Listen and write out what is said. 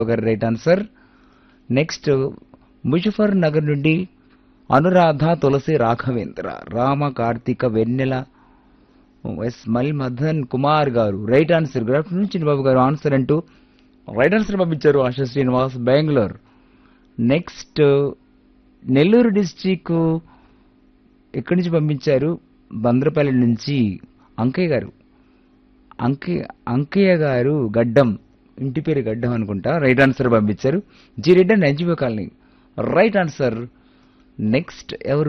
గారు right answer next Muzaffarnagar నుండి Anuradha Tulasi Raghavendra Rama Karthika Vennela S మల్ Madan Kumar garu right answer good afternoon Chinnababu garu answer అంటూ రైట్ ఆన్సర్ పంపించారు ఆశా శ్రీనివాస్ బెంగళూరు నెక్స్ట్ నెల్లూరు డిస్టిక్ ఎక్కడి నుంచి పంపించారు బంద్రపల్లి నుంచి అంకయ్య గారు అంకయ్య అంకయ్య గారు గడ్డం ఇంటి పేరు గడ్డం అనుకుంటా రైట్ ఆన్సర్ పంపించారు G Reddy and NGO colony right answer next ఎవరు